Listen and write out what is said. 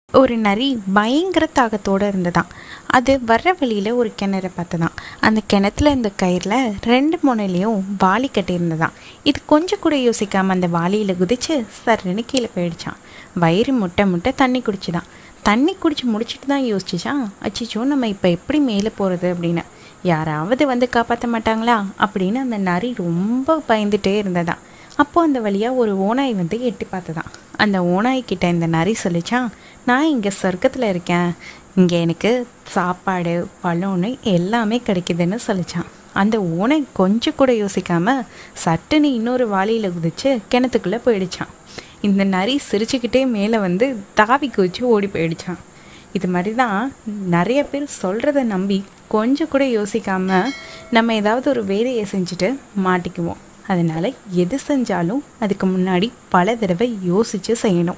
ஒரு நரி பயங்கர தாகத்தோடு இருந்ததாம் அது வர்ற வழியில் ஒரு கிணறை பார்த்ததாம் அந்த கிணத்துல இருந்த கயிறில் ரெண்டு முனையிலையும் வாளி கட்டியிருந்ததாம் இது கொஞ்சம் கூட யோசிக்காமல் அந்த வாளியில் குதிச்சு சர்ன்னு கீழே போயிடுச்சான் வயிறு முட்டை முட்டை தண்ணி குடிச்சுதான் தண்ணி குடிச்சு முடிச்சிட்டு தான் யோசிச்சுச்சான் அச்சிச்சோ நம்ம இப்போ எப்படி மேலே போகிறது அப்படின்னு யாராவது வந்து காப்பாற்ற மாட்டாங்களா அப்படின்னு அந்த நரி ரொம்ப பயந்துட்டே இருந்ததாம் அப்போ அந்த வழியாக ஒரு ஓநாய் வந்து எட்டி பார்த்ததாம் அந்த ஓநாய் கிட்ட இந்த நரி சொல்லிச்சான் நான் இங்கே சொர்க்கத்தில் இருக்கேன் இங்கே எனக்கு சாப்பாடு பழம்னு எல்லாமே கிடைக்குதுன்னு சொல்லிச்சான் அந்த ஓநாய் கொஞ்சம் கூட யோசிக்காமல் சட்டுன்னு இன்னொரு வாளியில் குதிச்சு கிணத்துக்குள்ளே போயிடுச்சான் இந்த நரி சிரிச்சுக்கிட்டே மேலே வந்து தாவி குதிச்சு ஓடி போயிடுச்சான் இது மாதிரி தான் நிறைய பேர் சொல்கிறத நம்பி கொஞ்சம் கூட யோசிக்காமல் நம்ம ஏதாவது ஒரு வேலையை செஞ்சுட்டு மாட்டிக்குவோம் அதனால் எது செஞ்சாலும் அதுக்கு முன்னாடி பல தடவை யோசித்து செய்யணும்